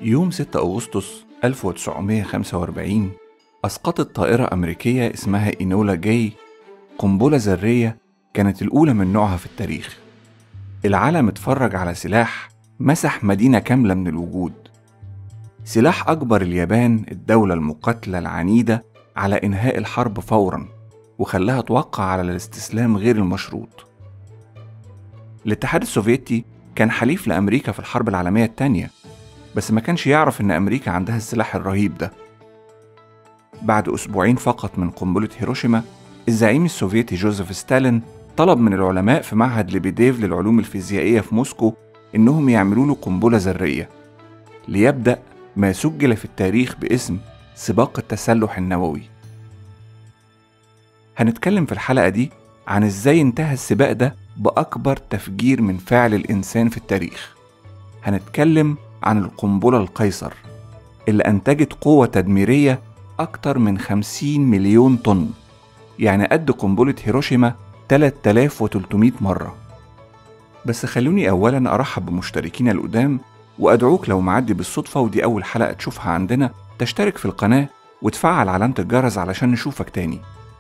يوم 6 أغسطس 1945 أسقطت طائرة أمريكية اسمها إينولا جاي قنبلة ذرية كانت الأولى من نوعها في التاريخ العالم اتفرج على سلاح مسح مدينة كاملة من الوجود سلاح أجبر اليابان الدولة المقاتلة العنيدة على إنهاء الحرب فورا وخلاها توقع على الاستسلام غير المشروط الاتحاد السوفيتي كان حليف لأمريكا في الحرب العالمية التانية بس ما كانش يعرف إن أمريكا عندها السلاح الرهيب ده بعد أسبوعين فقط من قنبلة هيروشيما الزعيم السوفيتي جوزيف ستالين طلب من العلماء في معهد ليبيديف للعلوم الفيزيائية في موسكو إنهم يعملوا له قنبلة ذرية ليبدأ ما سجل في التاريخ باسم سباق التسلح النووي هنتكلم في الحلقة دي عن ازاي انتهى السباق ده بأكبر تفجير من فعل الإنسان في التاريخ هنتكلم عن القنبلة القيصر اللي أنتجت قوة تدميرية أكتر من 50 مليون طن يعني قد قنبلة هيروشيما 3300 مرة بس خلوني أولا أرحب بمشتركينا القدام وأدعوك لو معدي بالصدفة ودي أول حلقة تشوفها عندنا تشترك في القناة وتفعل علامة الجرس علشان نشوفك تاني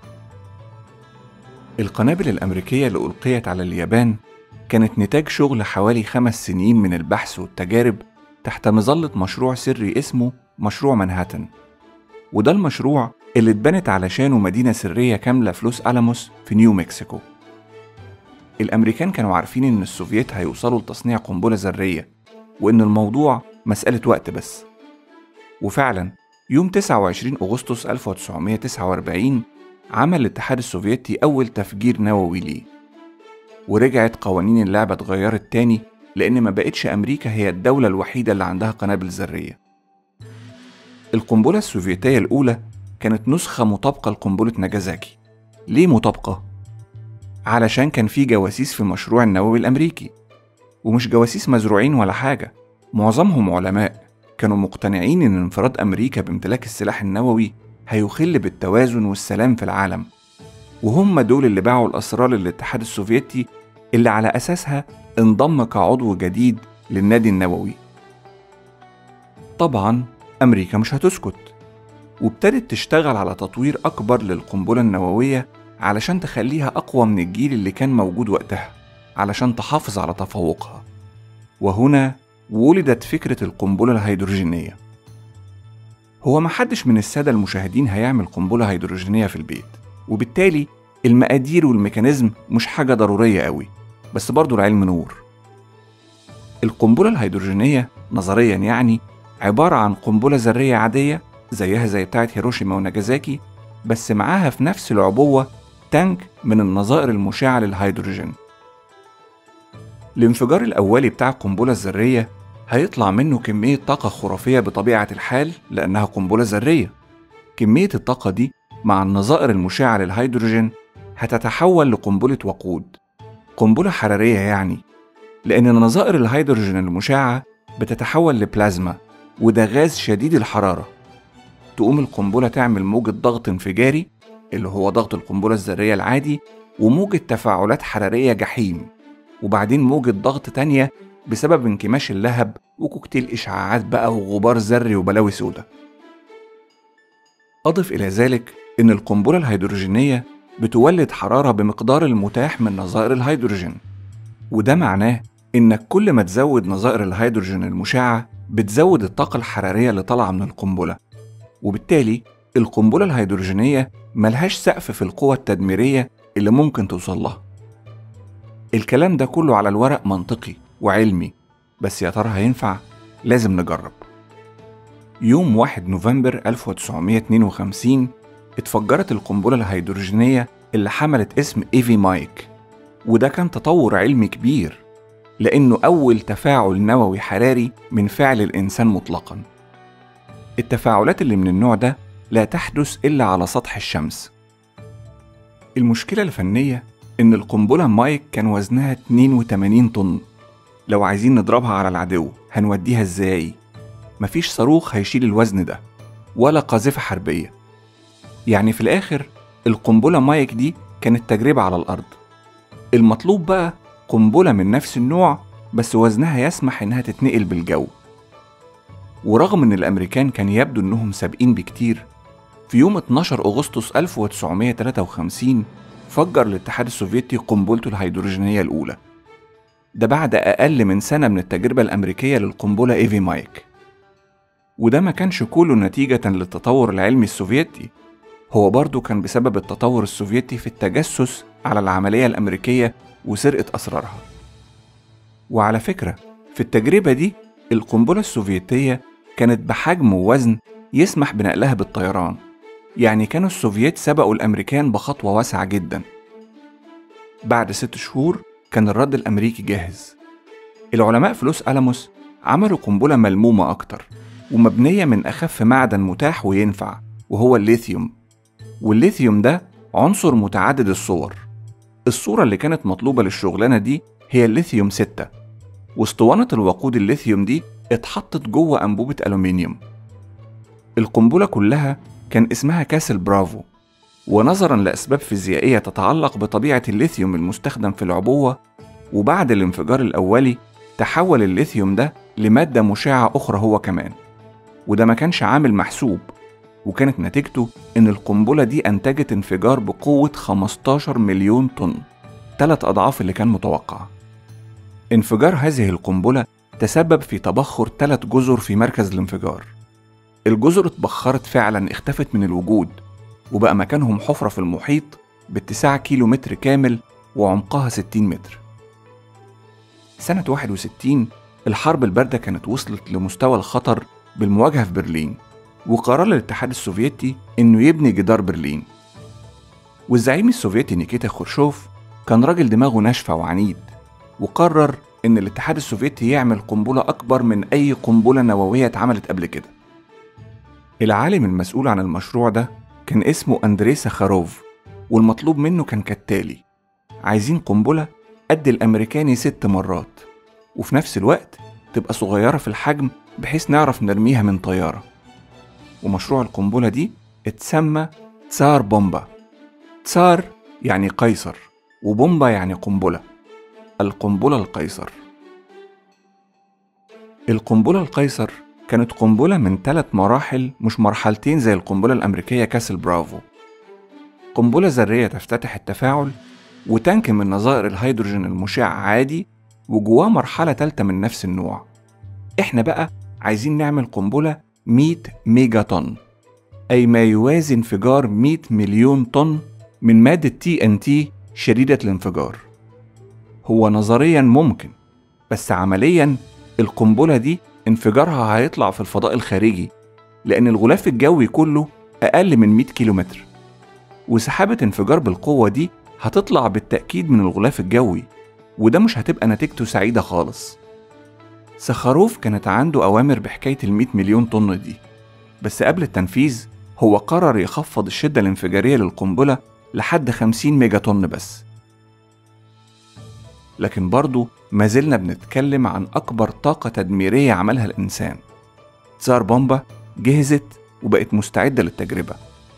القنابل الأمريكية اللي ألقيت على اليابان كانت نتاج شغل حوالي خمس سنين من البحث والتجارب تحت مظلة مشروع سري اسمه مشروع منهاتن وده المشروع اللي اتبنت علشانه مدينة سرية كاملة في لوس ألاموس في نيو مكسيكو الأمريكان كانوا عارفين إن السوفييت هيوصلوا لتصنيع قنبلة ذرية وإن الموضوع مسألة وقت بس وفعلا يوم 29 أغسطس 1949 عمل الاتحاد السوفيتي أول تفجير نووي ليه ورجعت قوانين اللعبة اتغيرت تاني لأن ما بقتش أمريكا هي الدولة الوحيدة اللي عندها قنابل ذرية القنبلة السوفيتية الأولى كانت نسخة مطابقة لقنبلة ناجازاكي ليه مطابقة؟ علشان كان في جواسيس في المشروع النووي الأمريكي ومش جواسيس مزروعين ولا حاجة معظمهم علماء كانوا مقتنعين إن انفراد أمريكا بامتلاك السلاح النووي هيخل بالتوازن والسلام في العالم وهم دول اللي باعوا الأسرار للاتحاد السوفيتي اللي على أساسها انضم كعضو جديد للنادي النووي طبعا أمريكا مش هتسكت وابتدت تشتغل على تطوير أكبر للقنبلة النووية علشان تخليها أقوى من الجيل اللي كان موجود وقتها علشان تحافظ على تفوقها وهنا ولدت فكرة القنبلة الهيدروجينية هو محدش من السادة المشاهدين هيعمل قنبلة هيدروجينية في البيت وبالتالي المقادير والميكانيزم مش حاجة ضرورية قوي بس برضو العلم نور القنبلة الهيدروجينية نظريا يعني عبارة عن قنبلة ذرية عادية زيها زي بتاعة هيروشيما وناجازاكي بس معاها في نفس العبوة تانك من النظائر المشعة للهيدروجين الانفجار الأولي بتاع القنبلة الذرية هيطلع منه كمية طاقة خرافية بطبيعة الحال لأنها قنبلة ذرية كمية الطاقة دي مع النظائر المشعة للهيدروجين هتتحول لقنبلة وقود قنبلة حرارية يعني لأن نظائر الهيدروجين المشعة بتتحول لبلازما وده غاز شديد الحرارة تقوم القنبلة تعمل موجة ضغط انفجاري اللي هو ضغط القنبلة الذرية العادي وموجة تفاعلات حرارية جحيم وبعدين موجة ضغط تانية بسبب انكماش اللهب وكوكتيل إشعاعات بقى وغبار ذري وبلاوي سودة أضف إلى ذلك إن القنبلة الهيدروجينية بتولد حرارة بمقدار المتاح من نظائر الهيدروجين وده معناه إنك كل ما تزود نظائر الهيدروجين المشعة بتزود الطاقة الحرارية اللي طالعة من القنبلة وبالتالي القنبلة الهيدروجينية ملهاش سقف في القوة التدميرية اللي ممكن توصل لها الكلام ده كله على الورق منطقي وعلمي بس يا ترى هينفع؟ لازم نجرب يوم 1 نوفمبر 1952 اتفجرت القنبلة الهيدروجينية اللي حملت اسم إيفي مايك وده كان تطور علمي كبير لأنه أول تفاعل نووي حراري من فعل الإنسان مطلقا التفاعلات اللي من النوع ده لا تحدث إلا على سطح الشمس المشكلة الفنية إن القنبلة مايك كان وزنها 82 طن لو عايزين نضربها على العدو هنوديها إزاي؟ مفيش صاروخ هيشيل الوزن ده ولا قاذفة حربية يعني في الآخر القنبلة مايك دي كانت تجربة على الأرض المطلوب بقى قنبلة من نفس النوع بس وزنها يسمح إنها تتنقل بالجو ورغم إن الأمريكان كان يبدو إنهم سابقين بكتير في يوم 12 أغسطس 1953 فجر الاتحاد السوفيتي قنبلته الهيدروجينية الأولى ده بعد أقل من سنة من التجربة الأمريكية للقنبلة إيفي مايك وده ما كانش كله نتيجة للتطور العلمي السوفيتي هو برضه كان بسبب التطور السوفيتي في التجسس على العملية الأمريكية وسرقة أسرارها وعلى فكرة في التجربة دي القنبلة السوفيتية كانت بحجم ووزن يسمح بنقلها بالطيران يعني كانوا السوفييت سبقوا الأمريكان بخطوة واسعة جدا بعد ست شهور كان الرد الأمريكي جاهز العلماء في لوس ألاموس عملوا قنبلة ملمومة أكتر ومبنية من أخف معدن متاح وينفع وهو الليثيوم والليثيوم ده عنصر متعدد الصور الصورة اللي كانت مطلوبة للشغلانة دي هي الليثيوم 6 واسطوانة الوقود الليثيوم دي اتحطت جوه أنبوبة ألومنيوم القنبلة كلها كان اسمها كاسل برافو ونظرا لأسباب فيزيائية تتعلق بطبيعة الليثيوم المستخدم في العبوة وبعد الانفجار الأولي تحول الليثيوم ده لمادة مشعة أخرى هو كمان وده ما كانش عامل محسوب وكانت نتيجته إن القنبلة دي أنتجت انفجار بقوة 15 مليون طن ثلاث أضعاف اللي كان متوقع انفجار هذه القنبلة تسبب في تبخر ثلاث جزر في مركز الانفجار الجزر اتبخرت فعلا اختفت من الوجود وبقى مكانهم حفرة في المحيط باتساع كيلو متر كامل وعمقها 60 متر سنة 61 الحرب الباردة كانت وصلت لمستوى الخطر بالمواجهة في برلين وقرر الاتحاد السوفيتي إنه يبني جدار برلين والزعيم السوفيتي نيكيتا خروشوف كان راجل دماغه ناشفة وعنيد وقرر إن الاتحاد السوفيتي يعمل قنبلة أكبر من أي قنبلة نووية اتعملت قبل كده العالم المسؤول عن المشروع ده كان اسمه أندري ساخاروف والمطلوب منه كان كالتالي عايزين قنبلة قد الأمريكاني ست مرات وفي نفس الوقت تبقى صغيرة في الحجم بحيث نعرف نرميها من طيارة ومشروع القنبلة دي اتسمى تسار بومبا تسار يعني قيصر وبومبا يعني قنبلة القنبلة القيصر القنبلة القيصر كانت قنبلة من ثلاث مراحل مش مرحلتين زي القنبلة الأمريكية كاسل برافو قنبلة ذرية تفتتح التفاعل وتانك من نظائر الهيدروجين المشع عادي وجواه مرحلة تالتة من نفس النوع احنا بقى عايزين نعمل قنبلة 100 ميجا طن أي ما يوازي انفجار 100 مليون طن من مادة تي ان تي شديدة الانفجار هو نظريا ممكن بس عمليا القنبلة دي انفجارها هيطلع في الفضاء الخارجي لأن الغلاف الجوي كله أقل من 100 كيلومتر وسحابة انفجار بالقوة دي هتطلع بالتأكيد من الغلاف الجوي وده مش هتبقى نتيجته سعيدة خالص سخروف كانت عنده أوامر بحكاية المئة مليون طن دي بس قبل التنفيذ هو قرر يخفض الشدة الانفجارية للقنبلة لحد 50 ميجا طن بس لكن برضه ما زلنا بنتكلم عن أكبر طاقة تدميرية عملها الإنسان تسار بومبا جهزت وبقت مستعدة للتجربة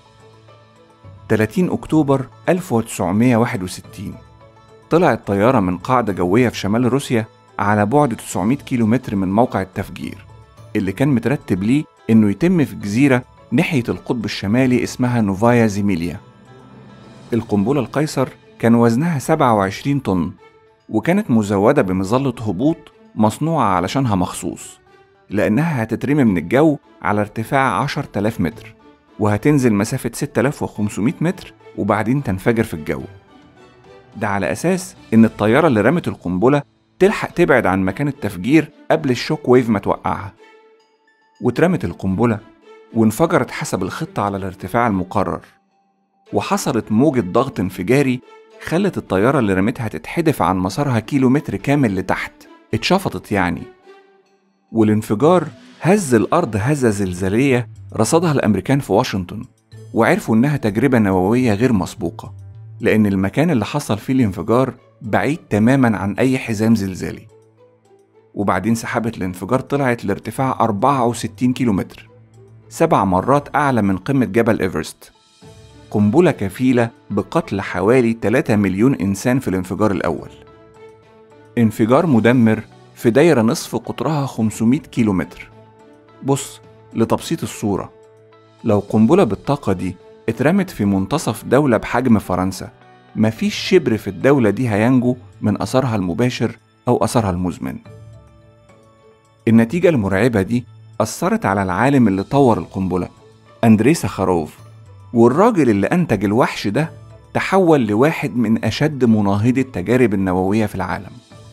30 أكتوبر 1961 طلعت طيارة من قاعدة جوية في شمال روسيا على بعد 900 كيلومتر من موقع التفجير اللي كان مترتب ليه إنه يتم في جزيرة ناحية القطب الشمالي اسمها نوفايا زيميليا القنبلة القيصر كان وزنها 27 طن وكانت مزودة بمظلة هبوط مصنوعة علشانها مخصوص لأنها هتترمي من الجو على ارتفاع 10000 متر وهتنزل مسافة 6500 متر وبعدين تنفجر في الجو ده على أساس إن الطيارة اللي رمت القنبلة تلحق تبعد عن مكان التفجير قبل الشوك ويف ما توقعها واترمت القنبلة وانفجرت حسب الخطة على الارتفاع المقرر وحصلت موجة ضغط انفجاري خلت الطيارة اللي رمتها تتحدف عن مسارها كيلو متر كامل لتحت اتشفطت يعني والانفجار هز الأرض هزة زلزالية رصدها الأمريكان في واشنطن وعرفوا إنها تجربة نووية غير مسبوقة لأن المكان اللي حصل فيه الانفجار بعيد تماما عن أي حزام زلزالي وبعدين سحابة الانفجار طلعت لارتفاع 64 كيلومتر سبع مرات أعلى من قمة جبل إيفرست قنبلة كفيلة بقتل حوالي 3 مليون إنسان في الانفجار الأول انفجار مدمر في دايرة نصف قطرها 500 كيلومتر بص لتبسيط الصورة لو قنبلة بالطاقة دي اترمت في منتصف دولة بحجم فرنسا مفيش شبر في الدولة دي هينجو من أثرها المباشر أو أثرها المزمن النتيجة المرعبة دي أثرت على العالم اللي طور القنبلة أندري ساخاروف والراجل اللي أنتج الوحش ده تحول لواحد من أشد مناهضي التجارب النووية في العالم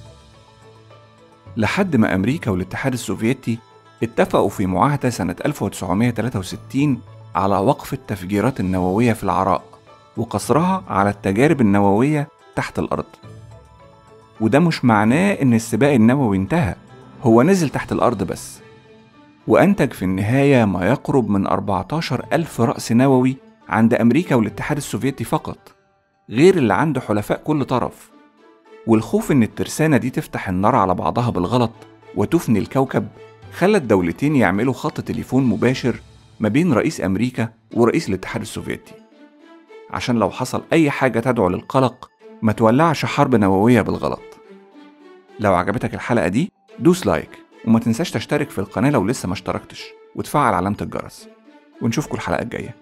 لحد ما أمريكا والاتحاد السوفيتي اتفقوا في معاهدة سنة 1963 على وقف التفجيرات النووية في العراء وقصرها على التجارب النووية تحت الأرض وده مش معناه إن السباق النووي انتهى هو نزل تحت الأرض بس وأنتج في النهاية ما يقرب من 14 ألف رأس نووي عند أمريكا والاتحاد السوفيتي فقط غير اللي عنده حلفاء كل طرف والخوف إن الترسانة دي تفتح النار على بعضها بالغلط وتفني الكوكب خلى الدولتين يعملوا خط تليفون مباشر ما بين رئيس أمريكا ورئيس الاتحاد السوفيتي عشان لو حصل أي حاجة تدعو للقلق ما تولعش حرب نووية بالغلط لو عجبتك الحلقة دي دوس لايك وما تنساش تشترك في القناة لو لسه ما اشتركتش وتفعل علامة الجرس ونشوفكم الحلقة الجاية